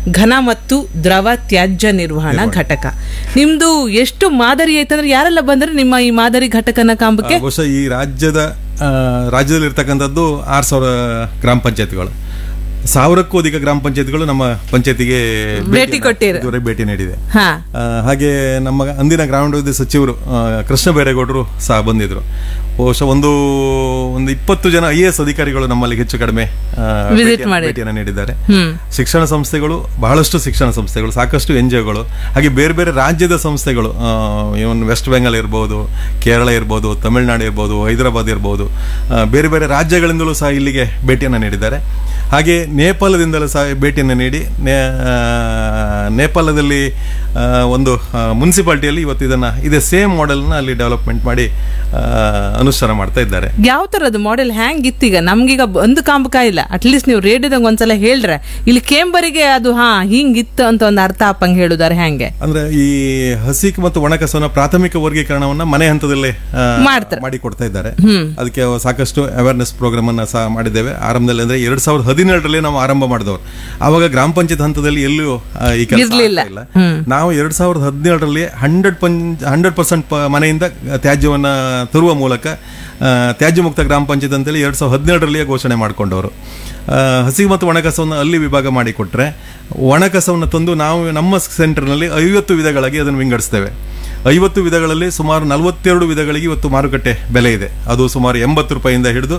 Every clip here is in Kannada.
ಘನ ಮತ್ತು ದ್ರವ ತ್ಯಾಜ್ಯ ನಿರ್ವಹಣಾ ಘಟಕ ನಿಮ್ದು ಎಷ್ಟು ಮಾದರಿ ಐತಂದ್ರೆ ಯಾರೆಲ್ಲ ಬಂದ್ರೆ ನಿಮ್ಮ ಈ ಮಾದರಿ ಘಟಕನ ಕಾಂಬಕ್ಕೆ ಬಹುಶಃ ಈ ರಾಜ್ಯದ ಆ, ರಾಜ್ಯದಲ್ಲಿ ಇರ್ತಕ್ಕಂಥದ್ದು ಆರು ಸಾವಿರ ಗ್ರಾಮ ಪಂಚಾಯತ್ಗಳು ಸಾವಿರಕ್ಕೂ ಅಧಿಕ ಗ್ರಾಮ ಪಂಚಾಯತ್ಗಳು ನಮ್ಮ ಪಂಚಾಯತಿಗೆ ಭೇಟಿ ಕೊಟ್ಟಿರು. ಇದುವರೆಗೆ ಭೇಟಿ ನೀಡಿದೆ ಹಾ ಆ, ಹಾಗೆ ನಮ್ಮ ಅಂದಿನ ಗ್ರಾಮೀಣಾಭಿವೃದ್ಧಿ ಸಚಿವರು ಆ, ಕೃಷ್ಣ ಬೈರೇಗೌಡರು ಸಹ ಬಂದಿದ್ರು ಬಹುಶಃ ಒಂದು ಒಂದು ಇಪ್ಪತ್ತು ಜನ ಐ ಎಸ್ ಅಧಿಕಾರಿಗಳು ನಮ್ಮಲ್ಲಿ ಹೆಚ್ಚು ಕಡಿಮೆ ಆ, Visit ಭೇಟಿಯ- ಮಾಡಿದ್ರು. ಭೇಟಿಯನ್ನು ನೀಡಿದ್ದಾರೆ ಹ್ಮ್ ಶಿಕ್ಷಣ ಸಂಸ್ಥೆಗಳು ಬಹಳಷ್ಟು ಶಿಕ್ಷಣ ಸಂಸ್ಥೆಗಳು ಸಾಕಷ್ಟು ಎನ್ ಜಿ ಒಗಳು ಹಾಗೆ ಬೇರೆ ಬೇರೆ ರಾಜ್ಯದ ಸಂಸ್ಥೆಗಳು ಇವನ್ ವೆಸ್ಟ್ ಬೆಂಗಾಲ್ ಇರ್ಬೋದು ಕೇರಳ ಇರ್ಬೋದು ತಮಿಳುನಾಡು ಇರ್ಬೋದು ಹೈದರಾಬಾದ್ ಇರ್ಬೋದು ಆ, ಬೇರೆ ಬೇರೆ ರಾಜ್ಯಗಳಿಂದಲೂ ಸಹ ಇಲ್ಲಿಗೆ ಭೇಟಿಯನ್ನು ನೀಡಿದ್ದಾರೆ ಹಾಗೆ ನೇಪಾಳದಿಂದಲೂ ಸಹ ಭೇಟಿಯನ್ನು ನೀಡಿ ನೇ ಆ, ನೇಪಾಳದಲ್ಲಿ ಆ, ಒಂದು ಮುನ್ಸಿಪಾಲ್ಟಿಯಲ್ಲಿ ಇವತ್ತು ಇದನ್ನ ಇದೇ ಸೇಮ್ ಮಾಡೆಲ್ನ ಅಲ್ಲಿ ಡೆವಲಪ್ಮೆಂಟ್ ಮಾಡಿ ಆ, ಅನುಷ್ಠಾನ ಮಾಡ್ತಾ ಇದ್ದಾರೆ ಯಾವ ತರದ್ದು ಮಾಡೆಲ್ ಹ್ಯಾಂಗ್ ಇತ್ತೀಗ ನಮ್ಗೀಗ ಒಂದು ಕಾಂಬಕ ಇಲ್ಲ ಅಟ್ಲೀಸ್ಟ್ ನೀವು ರೇಡಿಯೋದಾಗ ಒಂದ್ಸಲ ಹೇಳ್ರೆ ಇಲ್ಲಿ ಕೇಂಬರಿಗೆ ಅದು ಹಾ ಹಿಂಗಿತ್ತು ಅಂತ ಒಂದು ಅರ್ಥ ಆಪಂಗ್ ಹೇಳುದಾರೆ ಹ್ಯಾಂಗೆ ಅಂದ್ರೆ ಈ ಹಸಿ ಮತ್ತು ಒಣ ಕಸವನ್ನ ಪ್ರಾಥಮಿಕ ವರ್ಗೀಕರಣವನ್ನ ಮನೆ ಹಂತದಲ್ಲೇ ಆ, ಮಾಡ್ತಾರೆ. ಮಾಡಿ ಕೊಡ್ತಾ ಇದ್ದಾರೆ ಅದಕ್ಕೆ ಸಾಕಷ್ಟು ಅವೇರ್ನೆಸ್ ಪ್ರೋಗ್ರಾಮ್ ಅನ್ನ ಸಹ ಮಾಡಿದ್ದೇವೆ ಆರಂಭದಲ್ಲಿ ಅಂದ್ರೆ ಎರಡ್ ಸಾವಿರದ ಹದಿನೇಳರಲ್ಲಿ ನಾವು ಆರಂಭ ಮಾಡಿದವರು ಆವಾಗ ಗ್ರಾಮ ಪಂಚಾಯತ್ ಹಂತದಲ್ಲಿ ಎಲ್ಲೂ ಆ, ಈ ಕೆಲಸ ಇರ್ಲಿಲ್ಲ. ಆಗ್ತಾ ಇಲ್ಲ ನಾವು ಎರಡ್ ಸಾವಿರದ ಹದಿನೇಳರಲ್ಲಿ ಹಂಡ್ರೆಡ್ ಪಂಚ್ ಹಂಡ್ರೆಡ್ ಪರ್ಸೆಂಟ್ ಮನೆಯಿಂದ ತ್ಯಾಜ್ಯವನ್ನ ತರುವ ಮೂಲಕ ಆ, ತ್ಯಾಜ್ಯ ಮುಕ್ತ ಗ್ರಾಮ ಪಂಚಾಯತ್ ಅಂತೇಳಿ ಎರಡ್ ಸಾವಿರದ ಹದಿನೇಳರಲ್ಲಿಯೇ ಘೋಷಣೆ ಮಾಡಿಕೊಂಡವರು ಆ, ಹಸಿ ಮತ್ತು ಒಣ ಕಸವನ್ನು ಅಲ್ಲಿ ವಿಭಾಗ ಮಾಡಿಕೊಟ್ರೆ ಒಣ ಕಸವನ್ನು ತಂದು ನಾವು ನಮ್ಮ ಸೆಂಟರ್ನಲ್ಲಿ ಐವತ್ತು ವಿಧಗಳಾಗಿ ಅದನ್ನು ವಿಂಗಡಿಸ್ತೇವೆ ಐವತ್ತು ವಿಧಗಳಲ್ಲಿ ಸುಮಾರು ನಲವತ್ತೆರಡು ವಿಧಗಳಿಗೆ ಇವತ್ತು ಮಾರುಕಟ್ಟೆ ಬೆಲೆ ಇದೆ ಅದು ಸುಮಾರು ಎಂಬತ್ತು ರೂಪಾಯಿಂದ ಹಿಡಿದು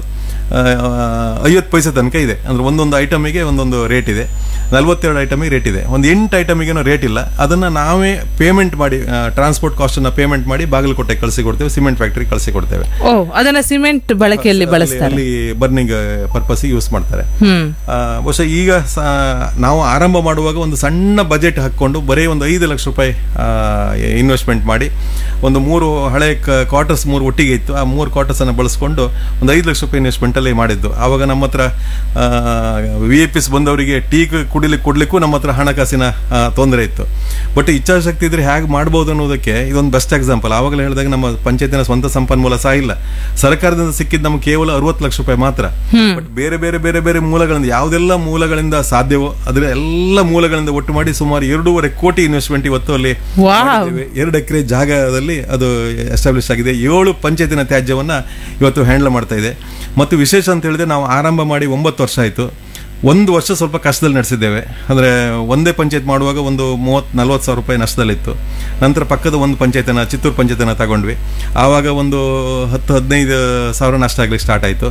ಐವತ್ತು ಪೈಸೆ ತನಕ ಇದೆ ಅಂದ್ರೆ ಒಂದೊಂದು ಐಟಮಿಗೆ ಒಂದೊಂದು ರೇಟ್ ಇದೆ ನಲವತ್ತೆರಡು ಐಟಮಿಗೆ ರೇಟ್ ಇದೆ ಒಂದು ಎಂಟು ಐಟಮಿಗೇನೋ ರೇಟ್ ಇಲ್ಲ ಅದನ್ನು ನಾವೇ ಪೇಮೆಂಟ್ ಮಾಡಿ ಟ್ರಾನ್ಸ್ಪೋರ್ಟ್ ಕಾಸ್ಟನ್ನು ಪೇಮೆಂಟ್ ಮಾಡಿ ಬಾಗಲಕೋಟೆ ಕಳಿಸಿ ಕೊಡ್ತೇವೆ ಸಿಮೆಂಟ್ ಫ್ಯಾಕ್ಟ್ರಿ ಕಳಿಸಿ ಕೊಡ್ತೇವೆ ಓ ಅದನ್ನ ಸಿಮೆಂಟ್ ಬಳಕೆಯಲ್ಲಿ ಅಲ್ಲಿ- ಬಳಸ್ತಾರೆ ಅಲ್ಲಿ ಬರ್ನಿಂಗ್ ಪರ್ಪಸ್ ಯೂಸ್ ಮಾಡ್ತಾರೆ ಹ್ಮ್ ಆ, ಬಹುಶಃ ಈಗ ಸ- ನಾವು ಆರಂಭ ಮಾಡುವಾಗ ಒಂದು ಸಣ್ಣ ಬಜೆಟ್ ಹಾಕ್ಕೊಂಡು ಬರೀ ಒಂದು ಐದು ಲಕ್ಷ ರೂಪಾಯಿ ಇನ್ವೆಸ್ಟ್ಮೆಂಟ್ ಮಾಡಿ ಒಂದು ಮೂರು ಹಳೆ ಕ್ವಾರ್ಟರ್ಸ್ ಮೂರು ಒಟ್ಟಿಗೆ ಇತ್ತು ಆ ಮೂರು ಕ್ವಾರ್ಟರ್ಸ್ ಅನ್ನು ಬಳಸ್ಕೊಂಡು ಒಂದು ಐದು ಲಕ್ಷ ರೂಪಾಯಿ ಇನ್ವೆಸ್ಟ್ಮೆಂಟ್ ಅಲ್ಲಿ ಮಾಡಿದ್ದು ಆವಾಗ ನಮ್ಮ ಹತ್ರ ವಿ ಎ ಪಿಸ್ ಬಂದವರಿಗೆ ಟೀ ಕುಡಿಲಿಕ್ಕೆ ಕೊಡ್ಲಿಕ್ಕೂ ನಮ್ಮ ಹತ್ರ ಹಣಕಾಸಿನ ಆ, ತೊಂದರೆ ಇತ್ತು ಬಟ್ ಇಚ್ಛಾಶಕ್ತಿ ಇದ್ರೆ ಹೇಗೆ ಮಾಡ್ಬೋದು ಅನ್ನೋದಕ್ಕೆ ಇದೊಂದು ಬೆಸ್ಟ್ ಎಕ್ಸಾಂಪಲ್ ಆವಾಗಲೇ ಹೇಳಿದಾಗ ನಮ್ಮ ಪಂಚಾಯತಿನ ಸ್ವಂತ ಸಂಪನ್ಮೂಲ ಸಹ ಇಲ್ಲ ಸರ್ಕಾರದಿಂದ ಸಿಕ್ಕಿದ್ದು ನಮಗೆ ಕೇವಲ ಅರವತ್ತು ಲಕ್ಷ ರೂಪಾಯಿ ಮಾತ್ರ ಬಟ್ ಬೇರೆ ಬೇರೆ ಬೇರೆ ಬೇರೆ ಮೂಲಗಳಿಂದ ಯಾವುದೆಲ್ಲ ಮೂಲಗಳಿಂದ ಸಾಧ್ಯವೋ ಅದರ ಎಲ್ಲ ಮೂಲಗಳಿಂದ ಒಟ್ಟು ಮಾಡಿ ಸುಮಾರು ಎರಡೂವರೆ ಕೋಟಿ ಇನ್ವೆಸ್ಟ್ಮೆಂಟ್ ಇವತ್ತು ಅಲ್ಲಿ ವಾವ್. ಮಾಡಿದ್ದೇವೆ. ಎರಡು ಎಕರೆ ಜಾಗದಲ್ಲಿ ಅದು ಎಸ್ಟಾಬ್ಲಿಷ್ ಆಗಿದೆ ಏಳು ಪಂಚಾಯತಿನ ತ್ಯಾಜ್ಯವನ್ನ ಇವತ್ತು ಹ್ಯಾಂಡಲ್ ಮಾಡ್ತಾ ಇದೆ ಮತ್ತು ವಿಶೇಷ ಅಂತ ಹೇಳಿದ್ರೆ ನಾವು ಆರಂಭ ಮಾಡಿ ಒಂಬತ್ತು ವರ್ಷ ಆಯಿತು ಒಂದು ವರ್ಷ ಸ್ವಲ್ಪ ಕಷ್ಟದಲ್ಲಿ ನಡೆಸಿದ್ದೇವೆ ಅಂದರೆ ಒಂದೇ ಪಂಚಾಯತ್ ಮಾಡುವಾಗ ಒಂದು ಮೂವತ್ತು ನಲ್ವತ್ತು ಸಾವಿರ ರೂಪಾಯಿ ನಷ್ಟದಲ್ಲಿತ್ತು ನಂತರ ಪಕ್ಕದ ಒಂದು ಪಂಚಾಯತನ ಚಿತ್ತೂರು ಪಂಚಾಯತನ ತಗೊಂಡ್ವಿ ಆವಾಗ ಒಂದು ಹತ್ತು ಹದಿನೈದು ಸಾವಿರ ನಷ್ಟ ಆಗ್ಲಿಕ್ಕೆ ಸ್ಟಾರ್ಟ್ ಆಯಿತು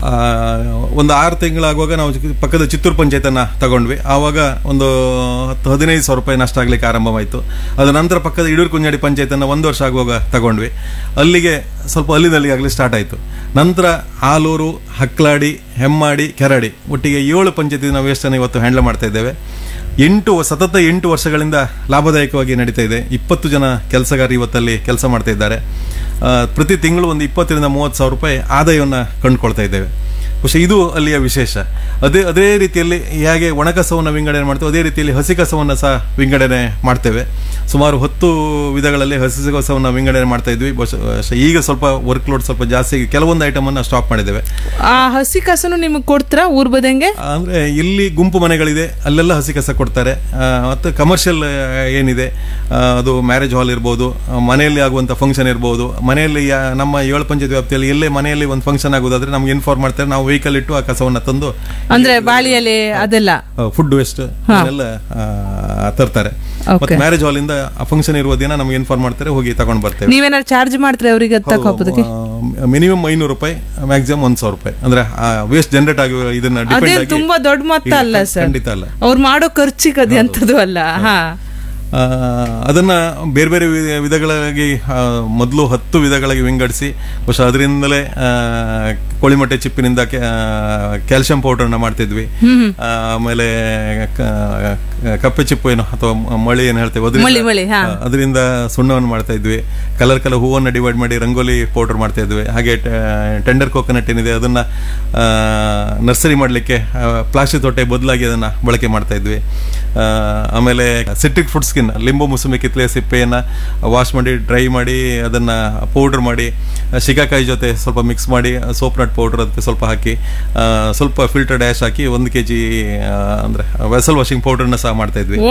ಒಂದು ಆರು ತಿಂಗಳಾಗುವಾಗ ನಾವು ಚಿಕ್ಕ- ಪಕ್ಕದ ಚಿತ್ತೂರು ಪಂಚಾಯತನ ತಗೊಂಡ್ವಿ ಆವಾಗ ಒಂದು ಹತ್ತು ಹದಿನೈದು ಸಾವಿರ ರೂಪಾಯಿ ನಷ್ಟ ಆಗ್ಲಿಕ್ಕೆ ಆರಂಭವಾಯಿತು ಅದ ನಂತರ ಪಕ್ಕದ ಇಡೂರು ಕುಂಜಾಡಿ ಪಂಚಾಯತನ ಒಂದು ವರ್ಷ ಆಗುವಾಗ ತಗೊಂಡ್ವಿ ಅಲ್ಲಿಗೆ ಸ್ವಲ್ಪ ಅಲ್ಲಿನಲ್ಲಿ ಆಗಲಿ ಸ್ಟಾರ್ಟ್ ಆಯಿತು ನಂತರ ಆಲೂರು ಹಕ್ಲಾಡಿ ಹೆಮ್ಮಾಡಿ ಕೆರಡಿ ಒಟ್ಟಿಗೆ ಏಳು ಪಂಚಾಯತಿ ನಾವು ವೇಸ್ಟನ್ನು ಇವತ್ತು ಹ್ಯಾಂಡಲ್ ಮಾಡ್ತಾ ಇದ್ದೇವೆ ಎಂಟು ಸತತ ಎಂಟು ವರ್ಷಗಳಿಂದ ಲಾಭದಾಯಕವಾಗಿ ನಡೀತಾ ಇದೆ ಇಪ್ಪತ್ತು ಜನ ಕೆಲಸಗಾರರು ಇವತ್ತಲ್ಲಿ ಕೆಲಸ ಮಾಡ್ತಾ ಇದ್ದಾರೆ ಆ, ಪ್ರತಿ ತಿಂಗಳು ಒಂದು ಇಪ್ಪತ್ತರಿಂದ ಮೂವತ್ತು ಸಾವಿರ ರೂಪಾಯಿ ಆದಾಯವನ್ನು ಕಂಡುಕೊಳ್ತಾ ಇದ್ದೇವೆ ಬಹುಶಃ ಇದು ಅಲ್ಲಿಯ ವಿಶೇಷ ಅದೇ ಅದೇ ರೀತಿಯಲ್ಲಿ ಹೇಗೆ ಒಣಕಸವನ್ನು ವಿಂಗಡಣೆ ಮಾಡ್ತೇವೆ ಅದೇ ರೀತಿಯಲ್ಲಿ ಹಸಿ ಕಸವನ್ನು ಸಹ ವಿಂಗಡಣೆ ಮಾಡ್ತೇವೆ ಸುಮಾರು ಹತ್ತು ವಿಧಗಳಲ್ಲಿ ಹಸಿ ಕಸವನ್ನು ವಿಂಗಡಣೆ ಮಾಡ್ತಾ ಇದ್ವಿ ಬಹುಶಃ ಈಗ ಸ್ವಲ್ಪ ವರ್ಕ್ ಲೋಡ್ ಸ್ವಲ್ಪ ಜಾಸ್ತಿ ಆಗಿ ಕೆಲವೊಂದು ಐಟಮನ್ನು ಸ್ಟಾಪ್ ಮಾಡಿದ್ದೇವೆ ಆ ಹಸಿ ಕಸನು ನಿಮಗೆ ಕೊಡ್ತೀರಾ ಊರ್ ಬದಂಗೆ ಅಂದ್ರೆ ಇಲ್ಲಿ ಗುಂಪು ಮನೆಗಳಿದೆ ಅಲ್ಲೆಲ್ಲ ಹಸಿ ಕಸ ಕೊಡ್ತಾರೆ ಆ, ಮತ್ತು ಕಮರ್ಷಿಯಲ್ ಏನಿದೆ ಆ, ಅದು ಮ್ಯಾರೇಜ್ ಹಾಲ್ ಇರ್ಬೋದು ಆ, ಮನೆಯಲ್ಲಿ ಆಗುವಂಥ ಫಂಕ್ಷನ್ ಇರ್ಬೋದು ಮನೆಯಲ್ಲಿ ಯಾ- ನಮ್ಮ ಏಳು ಪಂಚಾಯತ್ ವ್ಯಾಪ್ತಿಯಲ್ಲಿ ಎಲ್ಲೇ ಮನೆಯಲ್ಲಿ ಒಂದು ಫಂಕ್ಷನ್ ಆಗೋದಾದ್ರೆ ನಮ್ಗೆ ಇನ್ಫಾರ್ಮ್ ಮಾಡ್ತಾರೆ ನಾವು ವೆಹಿಕಲ್ ಇಟ್ಟು ಆ ಕಸವನ್ನು ತಂದು ಅಂದ್ರೆ ಬಾಳಿಯಲ್ಲಿ ಅದೆಲ್ಲ ಫುಡ್ ವೇಸ್ಟ್ ಎಲ್ಲ ತರ್ತಾರೆ ಮತ್ತೆ ಮ್ಯಾರೇಜ್ ಹಾಲ್ ಇಂದ ಫಂಕ್ಷನ್ ಇರುವ ದಿನ ನಮ್ಗೆ ಇನ್ಫಾರ್ಮ್ ಮಾಡ್ತಾರೆ ಹೋಗಿ ತಗೊಂಡ್ ಬರ್ತೇವೆ ನೀವೇನಾದ್ರು ಚಾರ್ಜ್ ಮಾಡ್ತೀರಾ ಅವರಿಗೆ ತಗೋಪದಕ್ಕೆ ಮಿನಿಮಮ್ ಐನೂರು ರೂಪಾಯಿ ಮ್ಯಾಕ್ಸಿಮಮ್ ಒಂದ್ ಸಾವಿರ ರೂಪಾಯಿ ಅಂದ್ರೆ ವೇಸ್ಟ್ ಜನರೇಟ್ ಆಗಿ ಇದನ್ನ ಅದೇ ಡಿಪೆಂಡ್ ಆಗಿ ತುಂಬಾ ದೊಡ್ಡ ಮೊತ್ತ ಇಲ್ಲ, ಅಲ್ಲ ಸರ್ ಖಂಡಿತ ಅಲ್ಲ ಅವ್ರು ಮಾಡೋ ಖರ್ಚಿಗೆ ಅದು ಎಂತದು ಅಲ್ಲ ಹಾ ಆ, ಅದನ್ನ ಬೇರೆ ಬೇರೆ ವಿ- ವಿಧಗಳಾಗಿ ಆ, ಮೊದಲು ಹತ್ತು ವಿಧಗಳಾಗಿ ವಿಂಗಡಿಸಿ ಬಹುಶಃ ಅದರಿಂದಲೇ ಆ, ಕೋಳಿಮೊಟ್ಟೆ ಚಿಪ್ಪಿನಿಂದ ಕ್ಯಾಲ್ಸಿಯಂ ಪೌಡರ್ನ ಮಾಡ್ತಿದ್ವಿ ಆ, ಆಮೇಲೆ ಕ- ಕಪ್ಪೆ ಚಿಪ್ಪು ಏನು ಅಥವಾ ಮ- ಮಳಿ ಏನು ಹೇಳ್ತೇವೆ ಮಳಿ, ಅದರಿಂದ ಮಳಿ, ಹಾ. ಆ, ಅದರಿಂದ ಸುಣ್ಣವನ್ನು ಮಾಡ್ತಾ ಇದ್ವಿ ಕಲರ್ ಕಲರ್ ಹೂವನ್ನು ಡಿವೈಡ್ ಮಾಡಿ ರಂಗೋಲಿ ಪೌಡರ್ ಮಾಡ್ತಾ ಇದ್ವಿ ಹಾಗೆ ಟೆಂಡರ್ ಕೋಕೋನಟ್ ಏನಿದೆ ಅದನ್ನ ನರ್ಸರಿ ಮಾಡಲಿಕ್ಕೆ ಪ್ಲಾಸ್ಟಿಕ್ ತೊಟ್ಟೆ ಬದಲಾಗಿ ಅದನ್ನ ಬಳಕೆ ಮಾಡ್ತಾ ಇದ್ವಿ ಆ, ಆಮೇಲೆ ಸಿಟ್ರಿಕ್ ಫುಡ್ ಸ್ಕಿನ್ ಲಿಂಬು ಮುಸುಮೆ ಕಿತ್ಲೆ ಸಿಪ್ಪೆಯನ್ನ ವಾಶ್ ಮಾಡಿ ಡ್ರೈ ಮಾಡಿ ಅದನ್ನ ಪೌಡರ್ ಮಾಡಿ ಆ, ಶಿಕಾಕಾಯಿ ಜೊತೆ ಸ್ವಲ್ಪ ಮಿಕ್ಸ್ ಮಾಡಿ ಸೋಪ್ ನಟ್ ಪೌಡರ್ ಅದಕ್ಕೆ ಸ್ವಲ್ಪ ಹಾಕಿ ಆ, ಸ್ವಲ್ಪ ಫಿಲ್ಟರ್ ಡ್ಯಾಶ್ ಹಾಕಿ ಒಂದು ಕೆ ಜಿ ಅಂದ್ರೆ ವೆಸಲ್ ವಾಷಿಂಗ್ ಪೌಡರ್ನ ಸಹ ಮಾಡ್ತಾ ಇದ್ವಿ